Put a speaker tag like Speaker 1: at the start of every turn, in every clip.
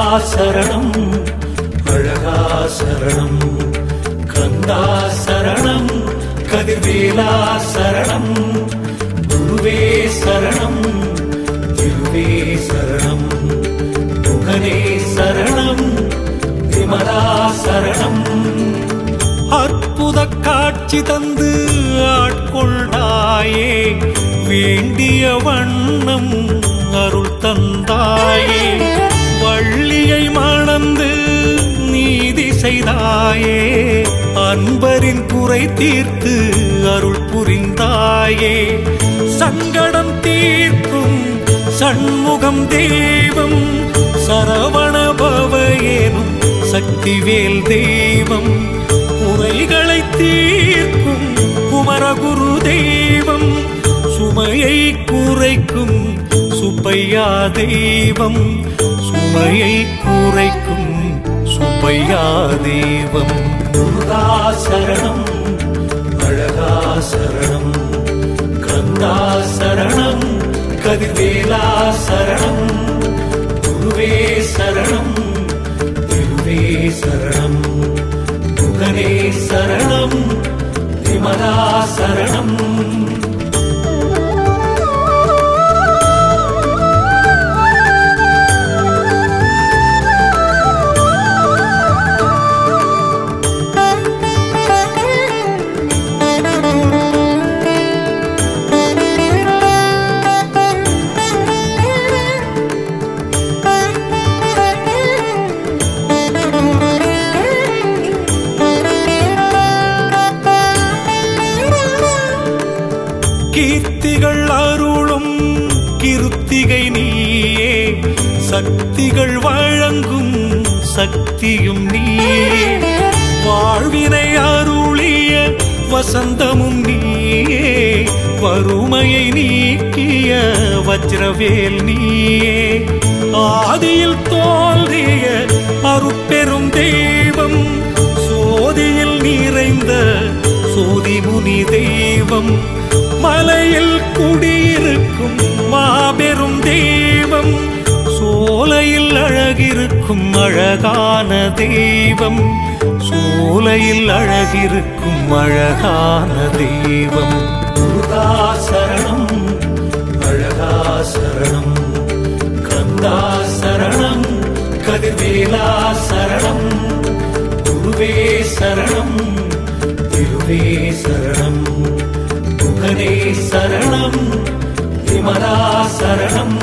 Speaker 1: சரணம் அழகா சரணம் கந்தா சரணம் கதிர்வேலா சரணம் குருவே சரணம் திருவே சரணம் முகனே சரணம் விமலா சரணம் அற்புத காட்சி தந்து ஆட்கொண்டாயே வேண்டிய வண்ணம் அருள் தந்தாயே வள்ளியை மணந்து நீதி செய்தாயே அன்பரின் குறை தீர்த்து அருள் புரிந்தாயே சங்கடம் தீர்க்கும் சண்முகம் தெய்வம் சரவண பவயேனும் சக்திவேல் தெய்வம் குறைகளை தீர்க்கும் குமரகுரு தெய்வம் சுமையை குறைக்கும் சுப்பையா தெய்வம் சுமையை குறைக்கும் சுப்பையா தெய்வம் முருகா சரணம் அழகா சரணம் கந்தா சரணம் கதிர்வேலா சரணம் குருவே சரணம் திருவே சரணம் முகனே சரணம் விமலா சரணம் கீர்த்திகள் அருளும் கிருத்திகை நீயே சக்திகள் வழங்கும் சக்தியும் நீயே வாழ்வினை அருளிய வசந்தமும் நீயே வறுமையை நீக்கிய வஜ்ரவேல் நீயே ஆதியில் தோன்றிய அருட்பெரும் தெய்வம் சோதியில் நிறைந்த சோதிமுனி தெய்வம் மலையில் குடியிருக்கும் மாபெரும் தெய்வம் சோலையில் அழகிருக்கும் அழகான தெய்வம் சோலையில் அழகிருக்கும் அழகான தெய்வம் முருகா சரணம் அழகா சரணம் கந்தா சரணம் கதிர்வேலா சரணம் குருவே சரணம் திருவே சரணம் முகனே சரணம் விமலா சரணம்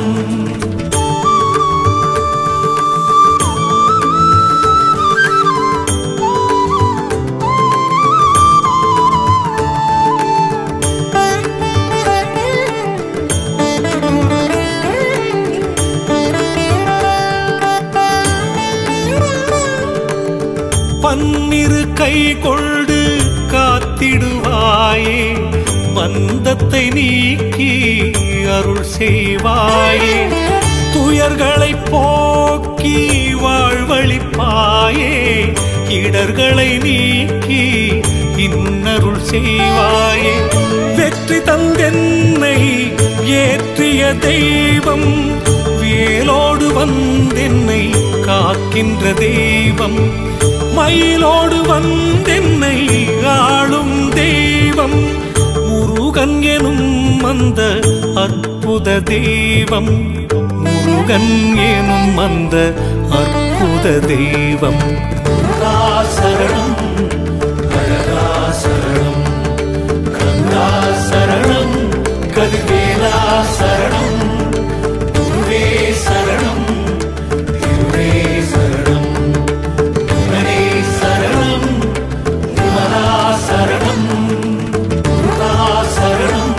Speaker 1: பன்னிரு கை கொண்டு காத்திடுவாயே மந்தத்தை நீக்கி அருள் செய்வாயே துயர்களை போக்கி வாழ்வழிப்பாயே இடர்களை நீக்கி இன்னருள் செய்வாயே வெற்றி தந்தென்னை ஏற்றிய தெய்வம் வேலோடு வந்தென்னை காக்கின்ற தெய்வம் மயிலோடு வந்தென்னை ஆளும் தெய்வம் முருகன் எனும் அந்த அற்புத தெய்வம் முருகன் எனும் அந்த அற்புத தெய்வம் முருகா சரணம் அழகா சரணம் கந்தா சரணம் கதிர்வேலா சரணம் குருவே சரணம் திருவே சரணம் முகனே சரணம் விமலா சரணம் முருகா சரணம்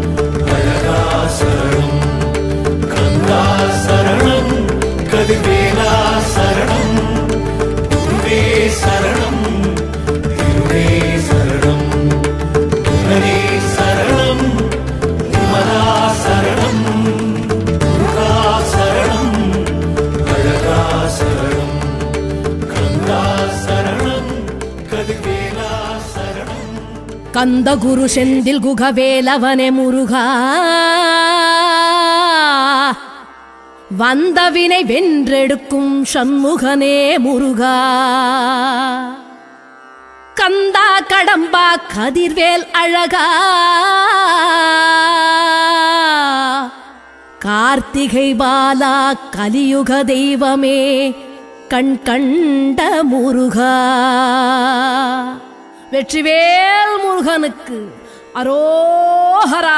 Speaker 1: அழகா சரணம் கந்தா சரணம் கதிர்வேலா சரணம் குருவே சரணம் திருவே சரணம் முகனே சரணம் விமலா சரணம் முருகா சரணம் அழகா சரணம் கந்தா சரணம் கதிர்வேலா சரணம்
Speaker 2: கந்த குரு செந்தில் குகவேலவனே முருகா வந்தவினை வென்றெடுக்கும் சண்முகனே முருகா கந்தா கடம்பா கதிர்வேல் அழகா கார்த்திகை பாலா கலியுக தெய்வமே கண் கண்ட முருகா வெற்றிவேல் முருகனுக்கு அரோஹரா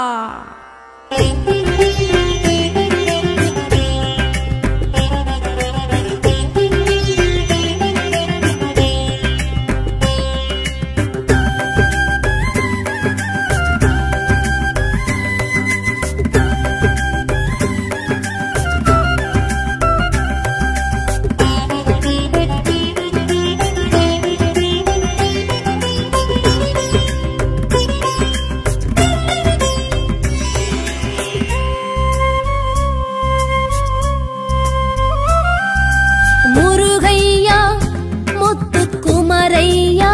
Speaker 2: முருகையா முத்துக்குமரையா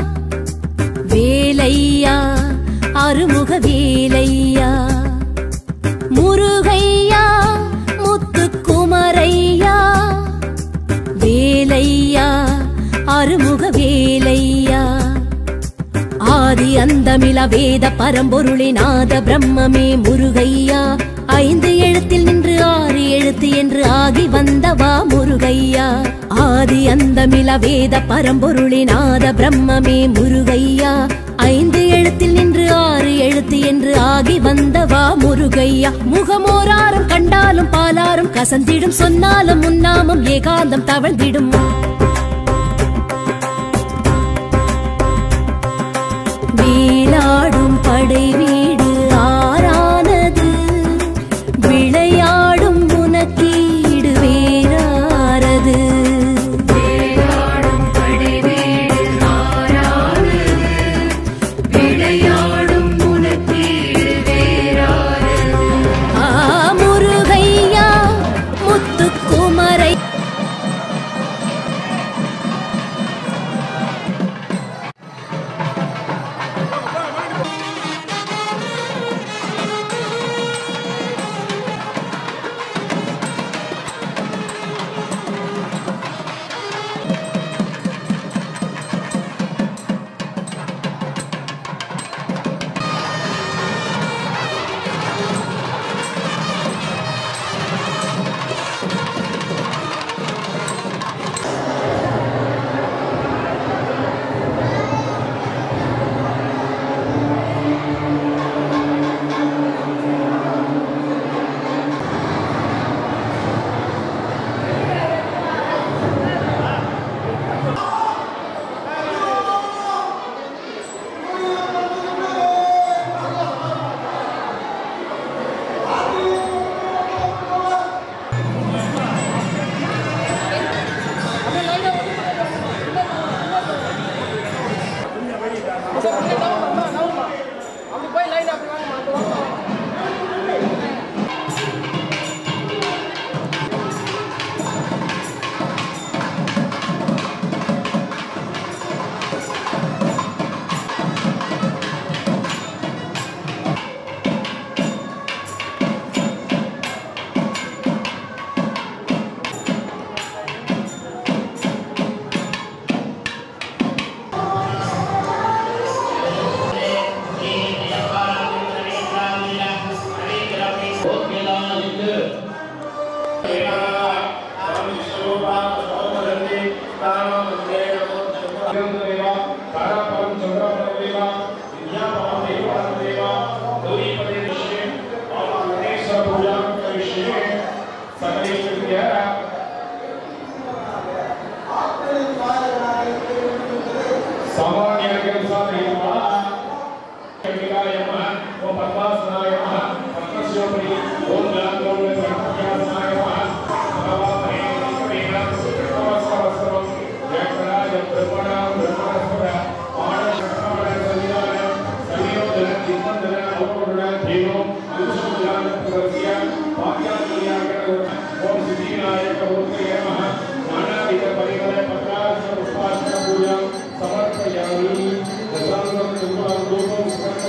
Speaker 2: வேலையா அருமுக வேலையா முருகையா முத்துக்குமரையா வேலையா அருமுக வேலையா ஆதி அந்தமில வேத பரம்பொருளே நாத பிரம்மமே முருகையா ஐந்து எழுத்தில் நின்று ஆறு எழுத்து என்று ஆகி வந்தவா முருகையா ஆதி அந்தமில வேத பரம்பொருளே நாத பிரம்மமே முருகையா ஐந்து எழுத்தில் நின்று ஆறு எழுத்து என்று ஆகி வந்தவா முருகையா முகமோராரும் கண்டாலும் பாலாரும் கசந்திடும் சொன்னாலும் முன்னாமும் ஏகாந்தம் தவழ்ந்திடும் வீலாடும் படை வீடு ஆறானது விளையாடும் உனக்கீடு வேறாரது ஆ, முருகையா முத்துக்குமரை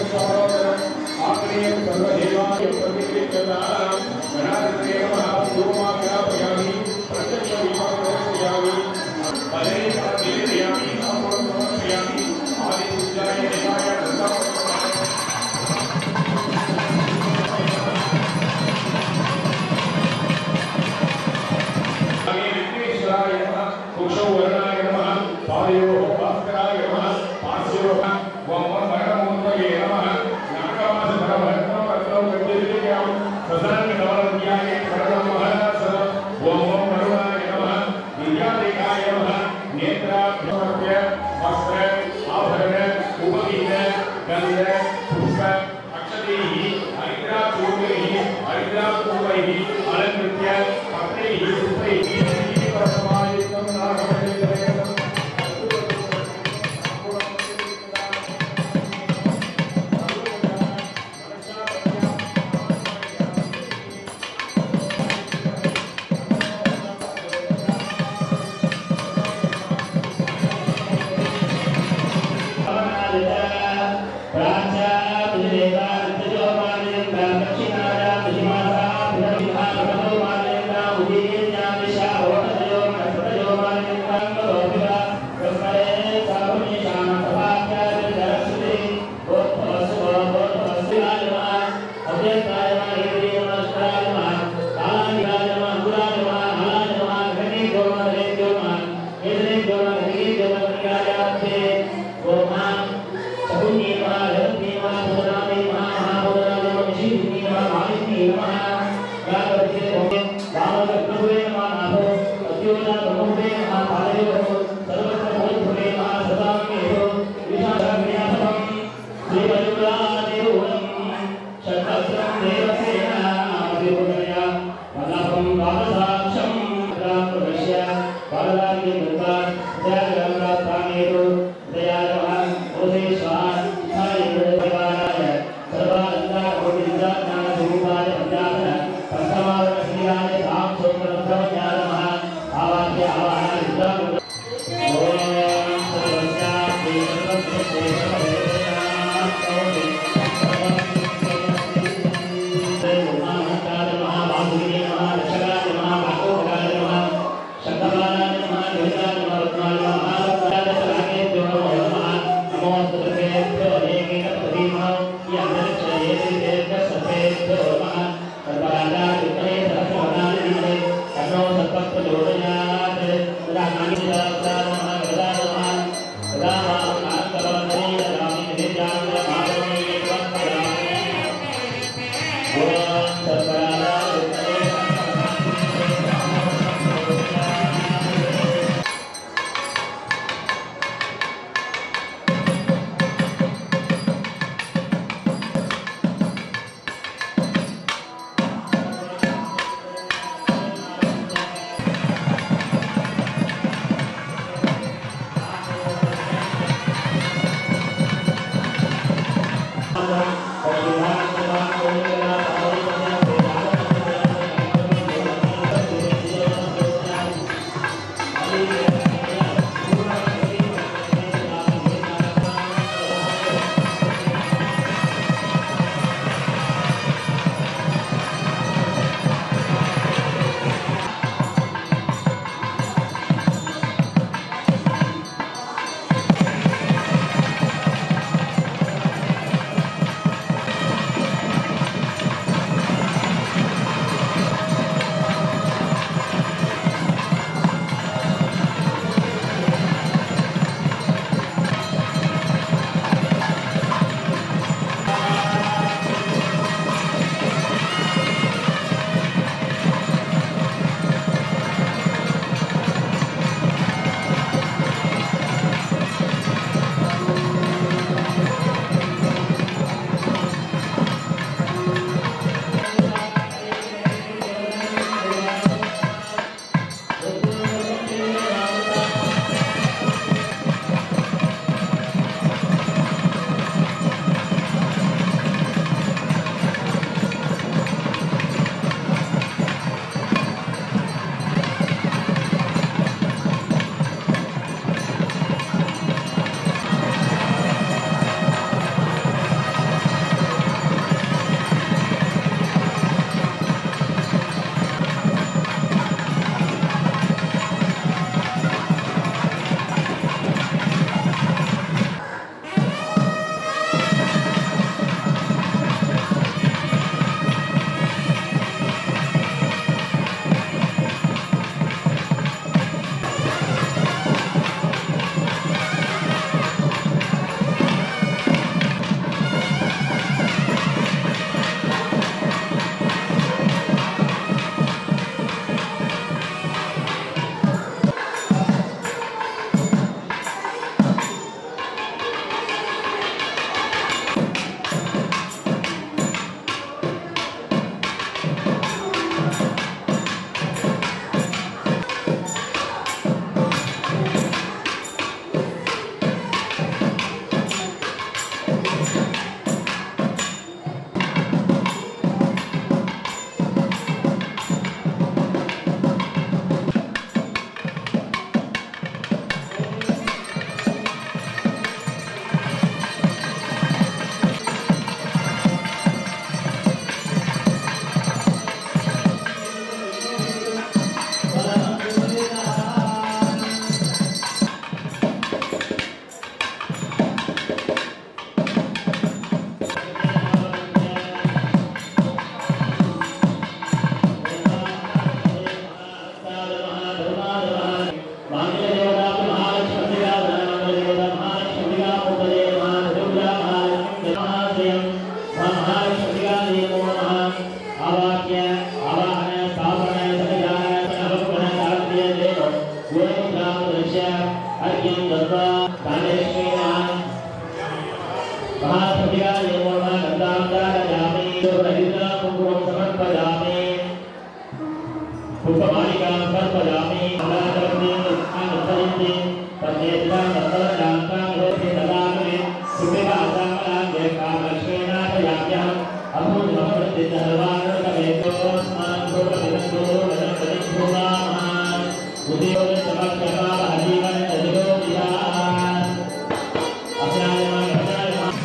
Speaker 3: సమర్పయామి कुशौ वर्णाय नमः पादयोः भास्कराय नमः पास्योः वम मरणमूर्तये नमः नागमासधरमहत्मकर्तौ गतिर्विद्यां सदानन्दवरद्याय शरणमः ओम ओम करुणाय नमः विद्यादेकाय नमः नेत्राभ्यमर्प्य वस्त्र आभरण उपगीत गन्ध पुष्प अक्षतैः हरिद्रापूर्वैः हरिद्रापूर्वैः अलङ्कृत्य पत्रैः पुष्पैः परसमायुक्तं नागमण्डले
Speaker 4: मालिकां सर्पयामि अनादरन्ति अनुपयन्ति पद्येतां तत्तरणान्तां लोके ददामि सुविभासामलाङ्गे कामश्रेणापयाम्यहम् अभूतमृत्तितर्वाणकमेतो स्मरं पूर्वमिदन्तु वदन्तदिक्भूमाः उदयोदसमक्षमाः जीवन तदिगो विहाः अभ्यायमान् अभ्यायमान्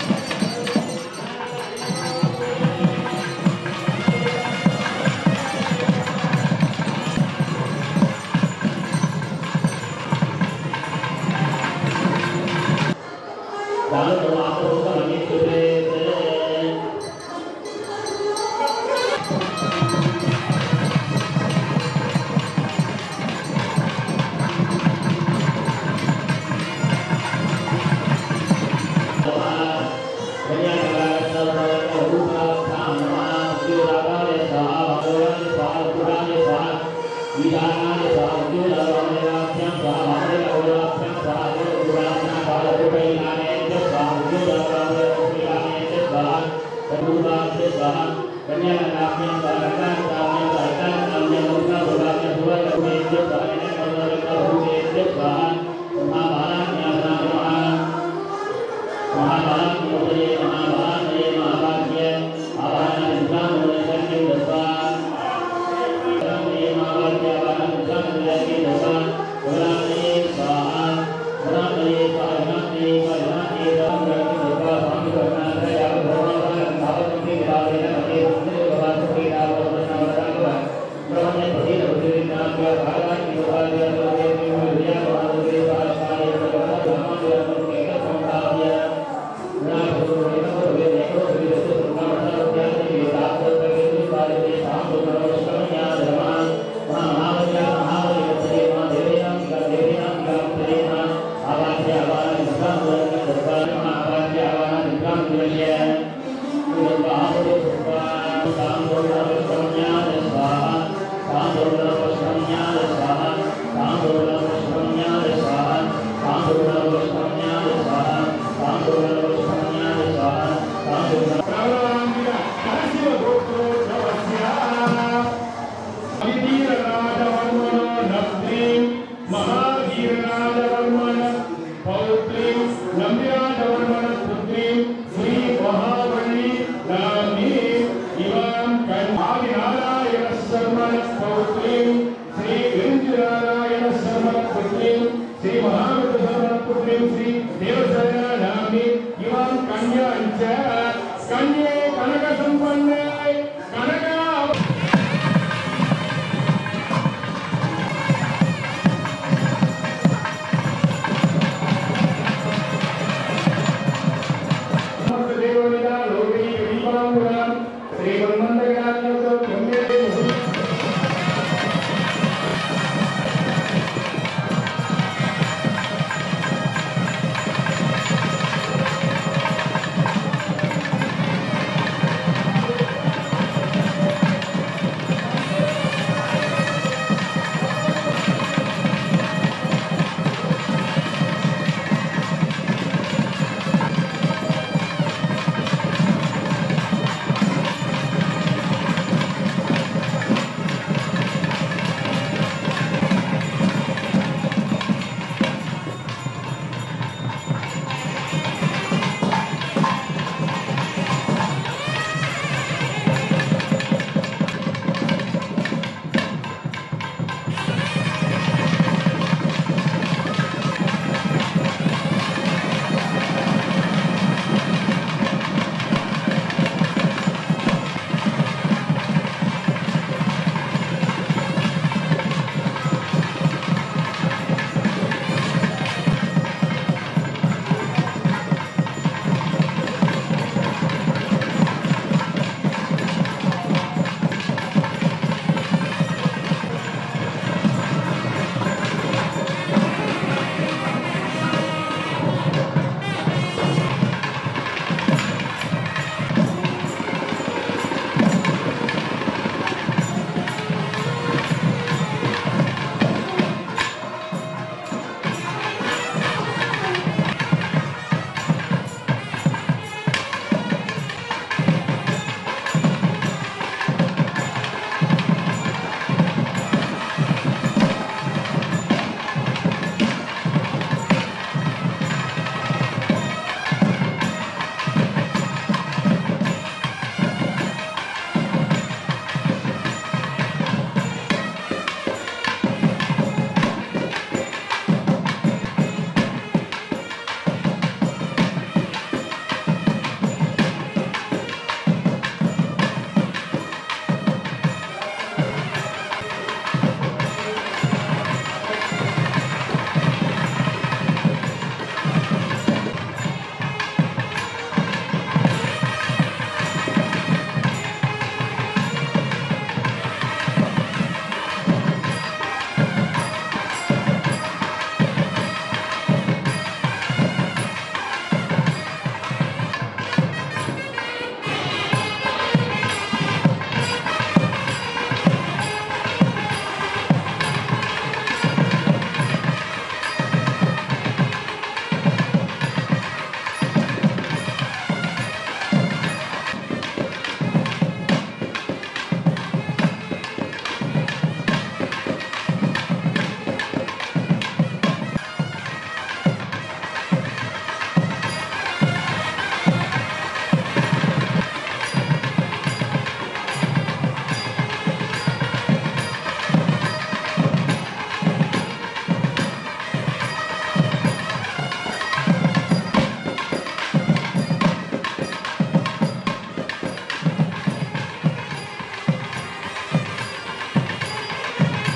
Speaker 4: Lalu berlaku hukum ini sudah Mahabharat Mahabharat महाभाग्य आवाहन Thank you.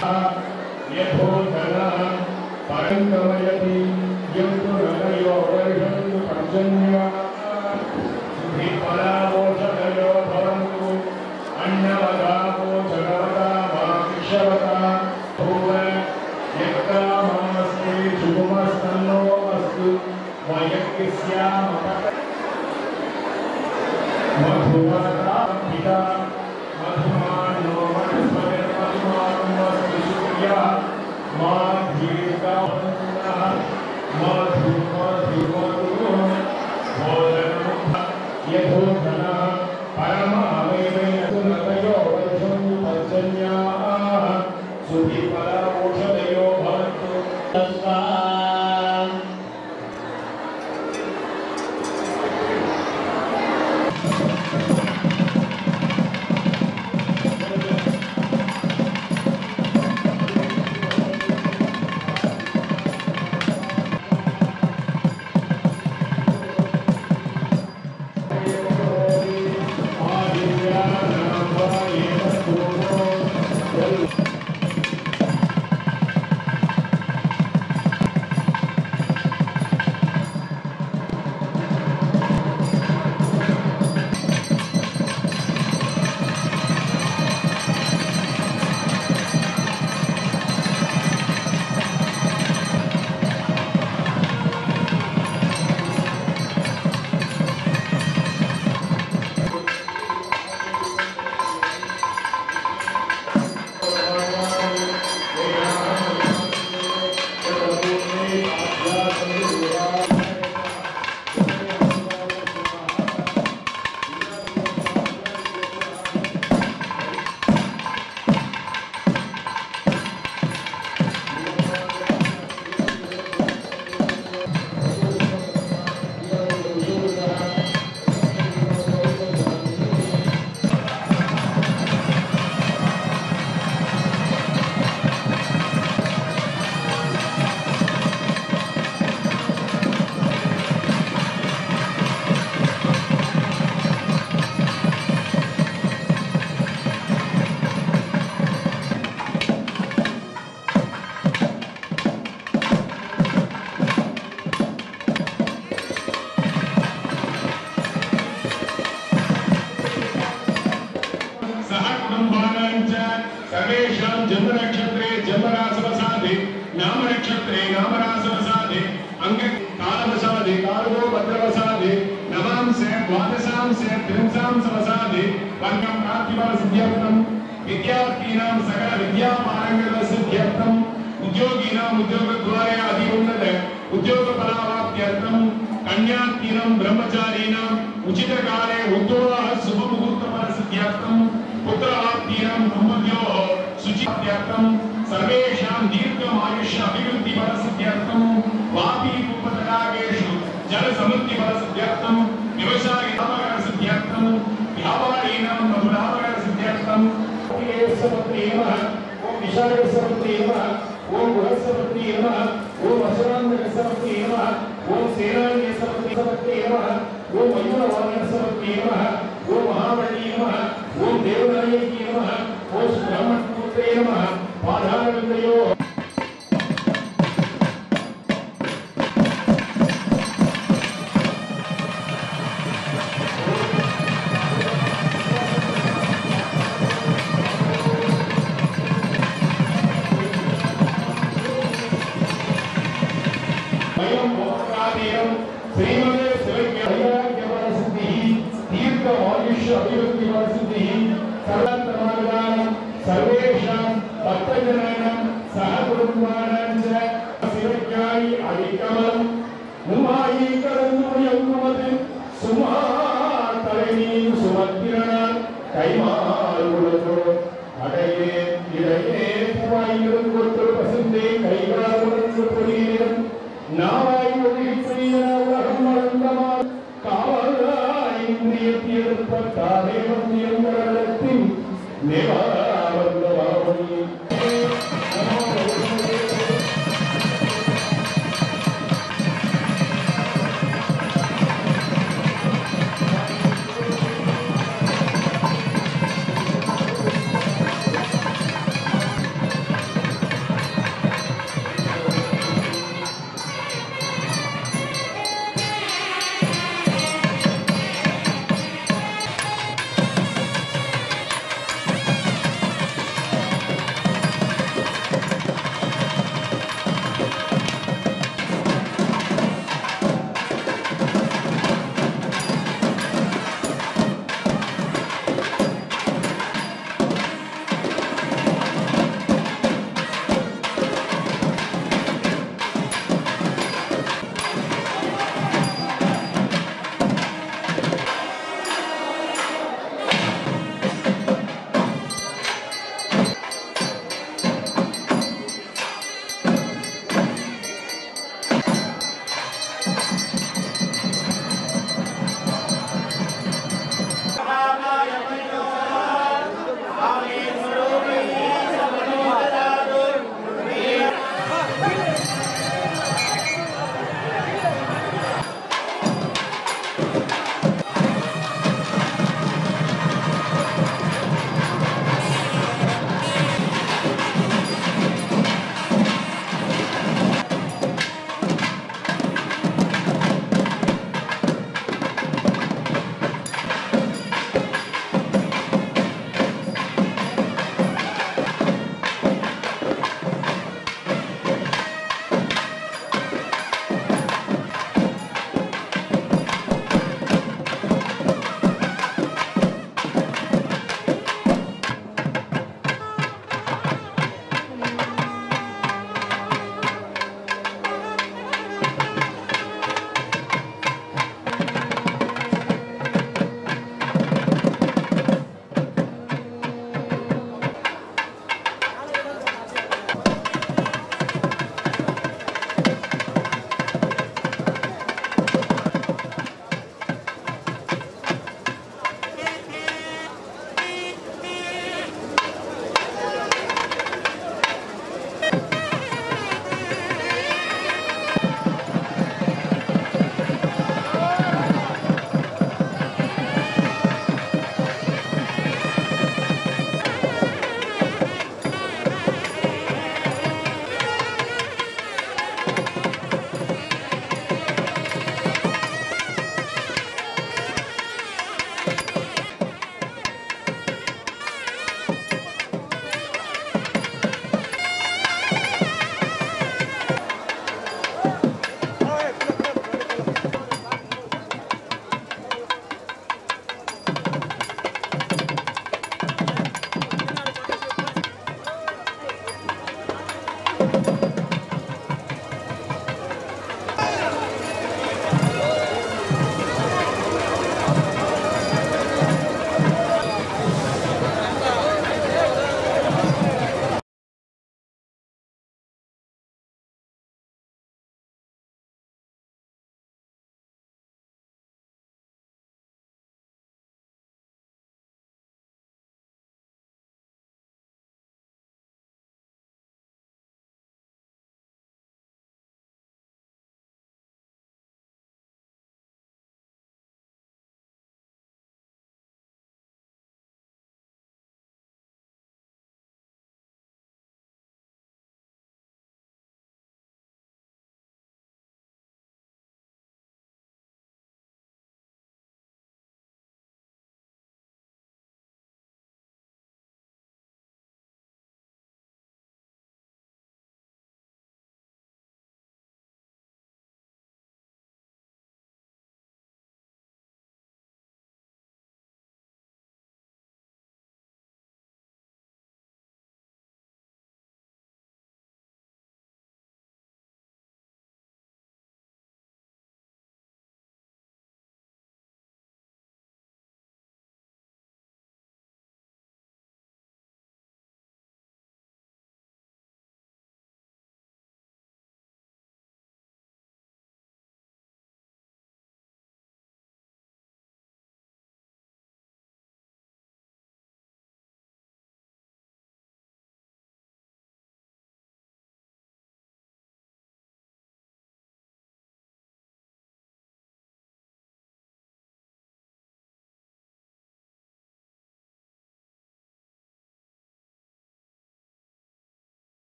Speaker 3: यथोधनः परङ्गमयति यं तु नगयो वर्षं पर्जन्या सुधिफलावोषधयो भवन्तु अन्नवदापो जगवता मा विषवता भूव यक्कामास्ते शुभमस्तन्नो अस्तु वयक्स्यामः मधुमता पिता मधुमानो वनस्पतिर्मधुमानमस्तु सूर्या मा दीर्घवन्नः मधु मधु मधु भोजनं यथोधनः परमावेदयो वर्षं पर्जन्याः सुधिफलौषधयो भवन्तु
Speaker 4: तस्मात्
Speaker 3: सह कुटुम्बानां च सर्वेषां जन्मनक्षत्रे जन्मरासवसादे नामनक्षत्रे नामरासवसादे अङ्ग कालवसादे कालो भद्रवसादे नवांसे द्वादशांसे त्रिंशांसवसादे वर्गं प्राप्तिफलसिद्ध्यर्थं विद्यार्थीनां सकल विद्यापारङ्गतसिद्ध्यर्थम् उद्योगिनाम् उद्योगद्वारे अधिउन्नत उद्योगफलावाप्त्यर्थं कन्यार्थीनां ब्रह्मचारीणाम् उचितकाले उद्योगः शुभमुहूर्तफलसिद्ध्यर्थं पुत्रवाप्तीनां ब्रह्मज्योः शुचित्यार्थं सर्वेषां दीर्घमायुष्य अभिवृद्धिफलसिद्ध्यर्थं वापी कुम्भतडागेषु जलसमृद्धिफलसिद्ध्यर्थं व्यवसायिसिद्ध्यर्थं व्यापारीणां मधुरामकरसिद्ध्यर्थं केशवत्रे नमः ॐ विशालकसवत्रे नमः ॐ बृहस्पत्रे नमः ॐ अशरान्तकसवत्रे नमः ॐ सेनान्यसवत्रे नमः ॐ मयूरवाहनसवत्रे नमः ॐ महाबली नमः ॐ देवनायकी नमः ॐ ब्राह्मणपुत्रे नमः पादारविन्दयोः वयं भोक्तादीनं श्रीमते शिवज्ञायज्ञवरसिद्धिः दीर्घमायुष्य अभिवृद्धिवरसिद्धिः सर्वत्रमागतानं सर्वेषां भक्तजनानां सहकुटुम्बानां च शिवज्ञायि अधिकमलं मुमायि करन्नुयङ्गमति சுமாத்தலை சுமத்திரனால் கைமாறுதோ அடையே இடையே பூவாயிரம் கொட்டு பசுந்தே கைகாலுடன் பொறியிடம் நாவாய் ஒளி செய்ய உலகம் வளர்ந்தமா காவலாய் இந்தியத்தியெடுப்ப தானே வந்தியங்களத்தின் நிவாவந்தமாவணி நமோ